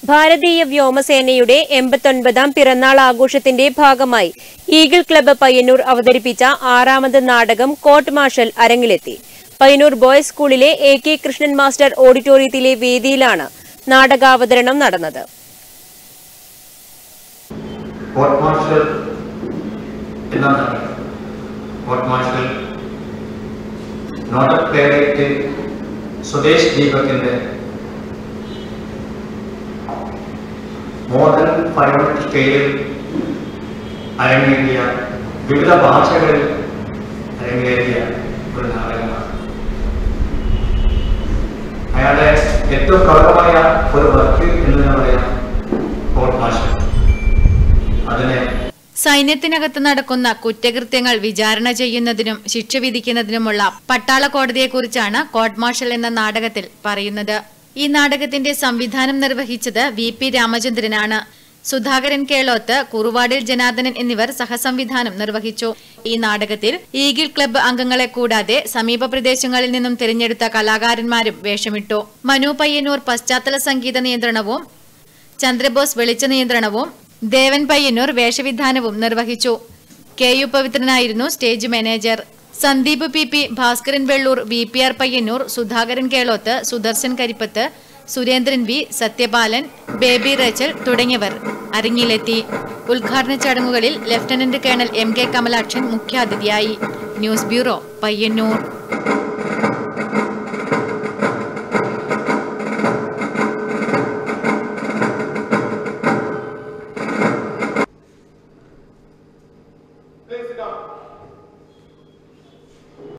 ഭാരതീയ വ്യോമസേനയുടെ എൺപത്തൊൻപതാം പിറന്നാൾ ആഘോഷത്തിന്റെ ഭാഗമായി ഈഗിൾ ക്ലബ്ബ് പയ്യന്നൂർ അവതരിപ്പിച്ച ആറാമത് നാടകം കോർട്ട് മാർഷൽ അരങ്ങിലെത്തി പയ്യന്നൂർ ബോയ്സ് സ്കൂളിലെ എ കെ കൃഷ്ണൻ മാസ്റ്റർ ഓഡിറ്റോറിയത്തിലെ വേദിയിലാണ് നാടകാവതരണം നടന്നത് കോർട്ട് മാർഷൽ എന്ന നാടകം court martial noted playwright Sudesh ദീപകിന്റെ മോഡൽ ഫൈവ് സ്കെയിലിൽ അരങ്ങേറിയ വിവിധ ഭാഷകളിൽ അരങ്ങേറിയ ഒരു നാടകമാണ് അയാളുടെ ഏറ്റവും പ്രബലമായ ഒരു വർക്ക് എന്ന് തന്നെ പറയാം കോർട്ട് മാർഷൽ അതിനെ സൈന്യത്തിനകത്ത് നടക്കുന്ന കുറ്റകൃത്യങ്ങൾ വിചാരണ ചെയ്യുന്നതിനും ശിക്ഷ വിധിക്കുന്നതിനുമുള്ള പട്ടാള കോടതിയെക്കുറിച്ചാണ് കോർട്ട് മാർഷൽ എന്ന നാടകത്തിൽ പറയുന്നത് ഈ നാടകത്തിന്റെ സംവിധാനം നിർവഹിച്ചത് വി പി രാമചന്ദ്രനാണ് സുധാകരൻ കേളോത്ത് കുറുവാടിൽ ജനാർദ്ദനൻ എന്നിവർ സഹസംവിധാനം നിർവഹിച്ചു ഈ നാടകത്തിൽ ഈഗിൾ ക്ലബ്ബ് അംഗങ്ങളെ കൂടാതെ സമീപ പ്രദേശങ്ങളിൽ നിന്നും തിരഞ്ഞെടുത്ത കലാകാരന്മാരും വേഷമിട്ടു മനു പയ്യന്നൂർ പശ്ചാത്തല സംഗീത നിയന്ത്രണവും ചന്ദ്രബോസ് വെളിച്ച നിയന്ത്രണവും ദേവൻ പയ്യന്നൂർ വേഷവിധാനവും നിർവഹിച്ചു കെ യു പവിത്രനായിരുന്നു stage manager Sandeep P P Bhaskaran Vellur V P R Payyanur Sudhakaran Keloth Sudarshan Karippath Surendran V Sathyapalan Baby Rachel തുടങ്ങിയവർ അരങ്ങിലെത്തി ഉദ്ഘാടന ചടങ്ങുകളിൽ lieutenant colonel M K Kamalakshan മുഖ്യാതിഥിയായി ന്യൂസ് ബ്യൂറോ പയ്യന്നൂർ